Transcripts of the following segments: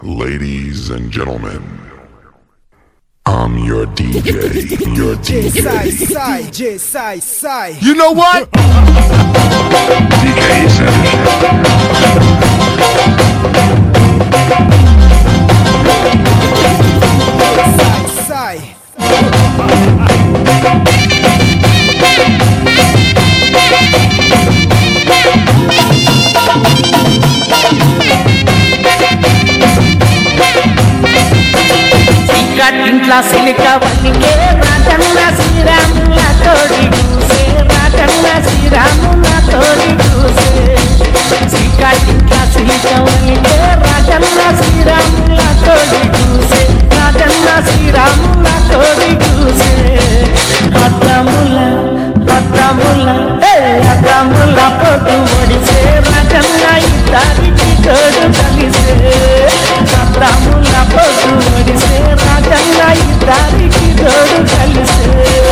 Ladies and gentlemen, I'm your DJ. Your DJ. Sai, sai, J, sai, sai. You know what? DK Savage. Sai, sai. ఇంట్లో సిలిక వల్లికే రాజన్న శ్రీరాముల తోడి కూసే రాజన్న శ్రీరాముల తోడి కూసే ఇంట్లో సిలిక వల్లికే రాజన్న శ్రీరాముల తోడి కూసే రాజన్న శ్రీరాముల తోడి కూసే పద్రముల పద్రముల ఏ అద్రముల పొట్టు ఒడిసే రాజన్న ఇద్దరికి తోడు కలిసే పద్రముల పొట్టు ఒడిసే రాజన్న ఇద్దరికి తోడు కలిసే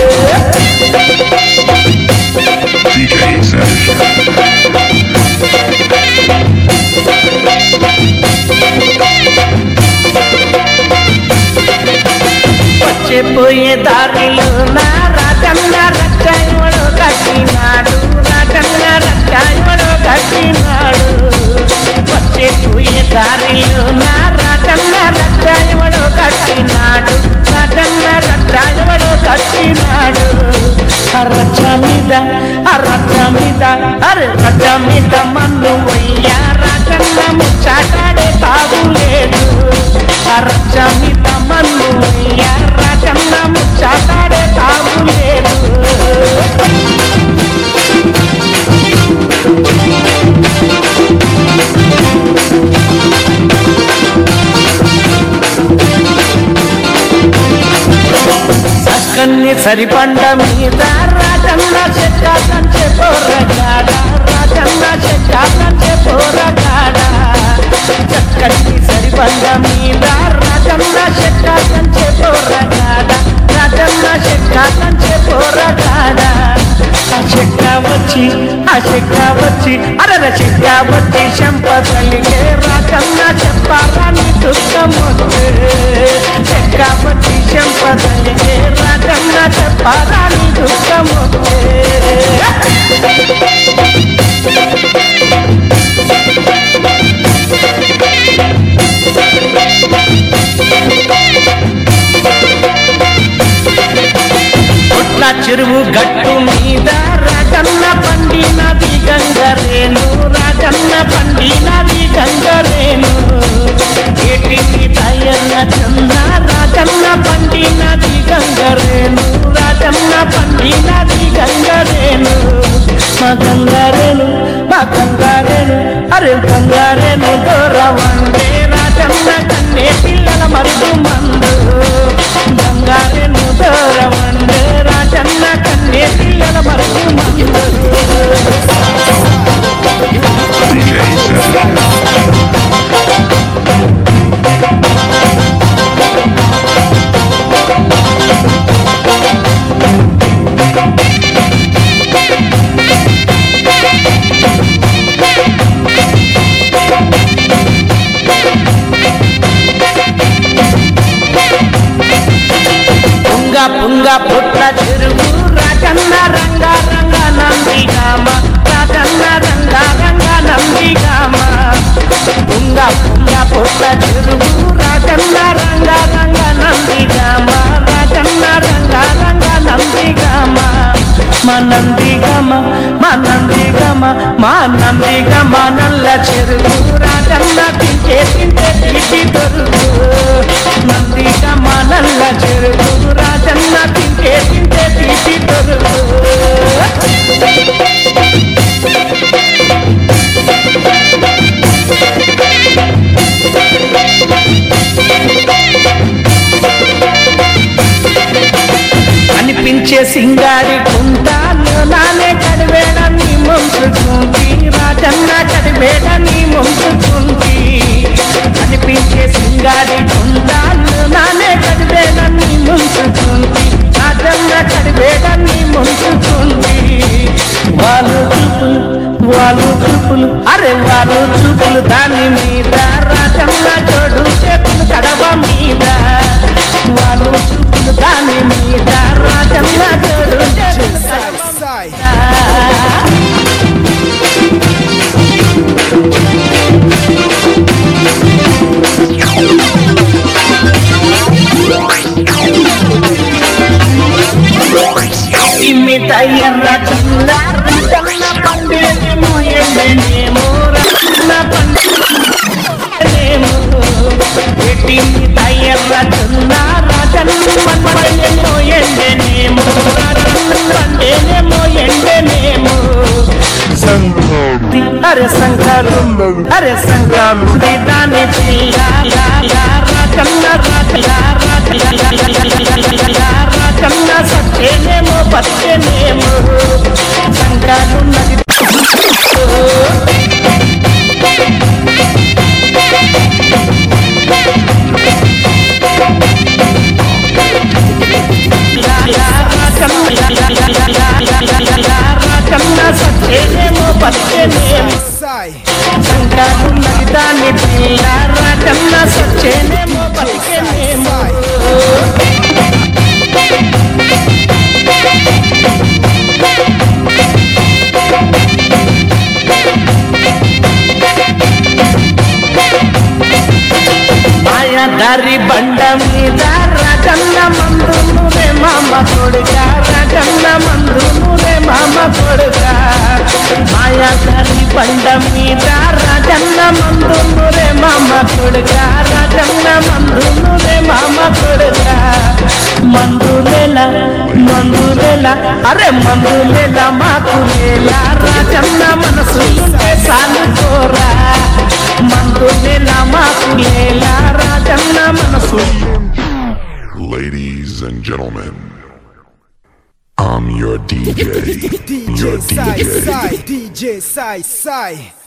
DJ Savage. వచ్చే పోయే దారిలో నా రాజన్న రచ్చాయుడు కట్టినాడు రాజన్న రచ్చాయుడు కట్టినాడు వచ్చే పోయే దారిలో నా రాజన్న రచ్చాయుడు కట్టినాడు రాజన్న రచ్చాయుడు కట్టినాడు ఆ రచ్చ మీద ఆ రచ్చ మీద అరే రచ్చ మీద మన్ను వయ్యా రాజన్న ముచ్చాటాడే తాగులేదు ఆ రచ్చ మీద మన్ను వయ్యా రాజన్న ముచ్చాటాడే తాగులేదు సక్కన్ని సరిపండ మీద రాజన్న చెక్క కంచె పోరగాడ రాజన్న చెక్క కంచె పోరగాడ చక్కని సరిపండ మీద రాజన్న చెక్క కంచె పోరగాడ రాజన్న చెక్క కంచె పోరగాడ ఆ చెక్క వచ్చి ఆ చెక్క వచ్చి అరర చెక్క వచ్చి చెంపతలిగే రాజన్న చెప్పాలని దుఃఖమొద్దే చెక్క వచ్చి చెంపతలిగే రాజన్న చెప్పాలని దుఃఖమొద్దే పుట్ల చెరువు గట్టు మీద రాజన్న పండినది గంగరేను రాజన్న పండినది గంగరేను ఏటిని దయన్న చంద రాజన్న పండినది గంగరేను రాజన్న పండినది గంగరేను మా గంగారేను మా గంగారేను అరే గంగారేను దూరవండే రాజన్న కన్నే పిల్లల మరుగు మందు గంగారేను దూరవండే రాజన్న కన్నే పిల్లల మరుగు మందు DJ Savage. పుంగ పుంగ పుట్ల చెరువు రాజన్న రంగ రంగ నందిగామ రాజన్న రంగ రంగ నందిగామ పుంగ పుంగ పుట్ల చెరువు రాజన్న రంగ రంగ నందిగామ రాజన్న రంగ రంగ నందిగామ మా నందిగామ మా నందిగామ మా నందిగామ నల్ల చెరువు రాజన్న తింటే తింటే తీపి దొరుకు నందిగామ నల్ల చెరువు రాజన్న తింటే తింటే తీపి దొరుకు అనిపించే సింగారి కుంటాలు నానే కడివేడని ముంచుకుంటి రాజన్న కడివేడని ముంచుకుంటి అనిపించే సింగారి కుంటాలు నానే కడివేడని ముంచుకుంటి రాజన్న కడివేడని ముంచుకుంటి వాళ్ళు చూపులు వాళ్ళు చూపులు అరే వాళ్ళు చూపులు దాని మీద రాజన్న జోడు ఒంటి మీద ఎర్రచున్న రాజన్న ఎన్నో ఎండేనేమో రాజన్నేమో ఎండేనేమో అరే సంఘాలు అరే సంఘాలు దాని పిల్ల రాజన్న రాజన్న సత్యనేమో పచ్చనేమో సంఘాలు నది సత్యనేమో పచ్చనేమో Sai, సంఘాలున్నది దాని పిల్ల రాజన్న సత్యనేమో పచ్చనేమో మాయదారి బండ మీద రాజన్న మందునురే మామ కొడుక రాజన్న మందునురే మామ కొడుక మాయదారి బండ మీద రాజన్న మందునురే మామ కొడుక రాజన్న మందునురే మామ కొడుక మందులేలా మందులేలా అరే మందులేలా మాకు లేలా రాజన్న మనసు సానుకోరా మందులేలా మాకు లేలా రాజన్న మనసు Ladies and gentlemen, I'm your DJ. DJ Your Sai, DJ. Sai, DJ Sai, Sai.